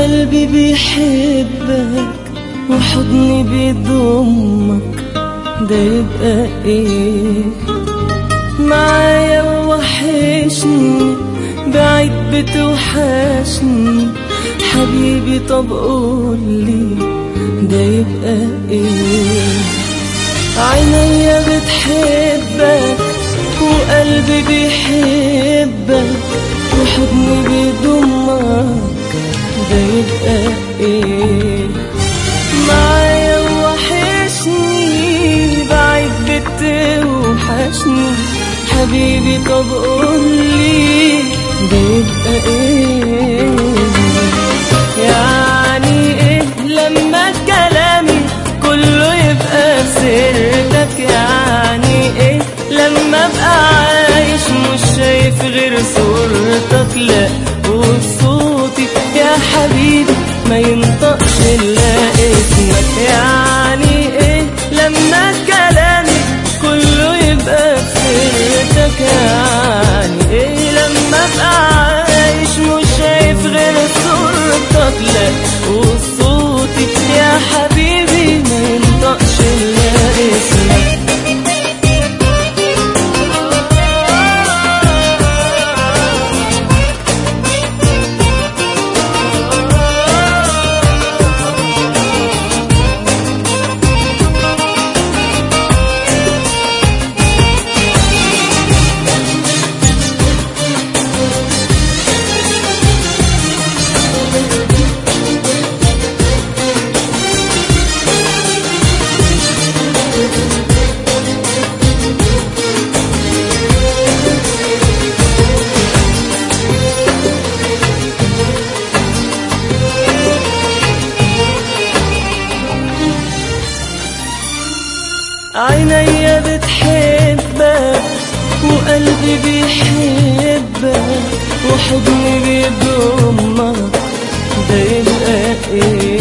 وقلبي بيحبك وحضني بيضمك ده يبقى ايه معايا وحشني بعيد بتوحشني حبيبي طب قولي ده يبقى ايه عينيا بتحبك وقلبي بيحبك وحضني بيضمك ده يبقى ايه معايا وحشني بعيد بتوحشني حبيبي طب قولي ده يبقى ايه يعني ايه لما كلامي كله يبقى سيرتك يعني ايه لما ابقى عايش مش شايف غير صورتك لا وصوتي يا حبيبي ما ينطقش الا اسمك يعني ايه لما كلامي كله يبقى سيرتك يعني ايه لما ابقى عايش مش شايف غير صورتك لا وصوتي يا حبيبي ما ينطقش الا اسمك عينيا بتحبك وقلبي بيحبك وحضني بيضمك ده يبقى ايه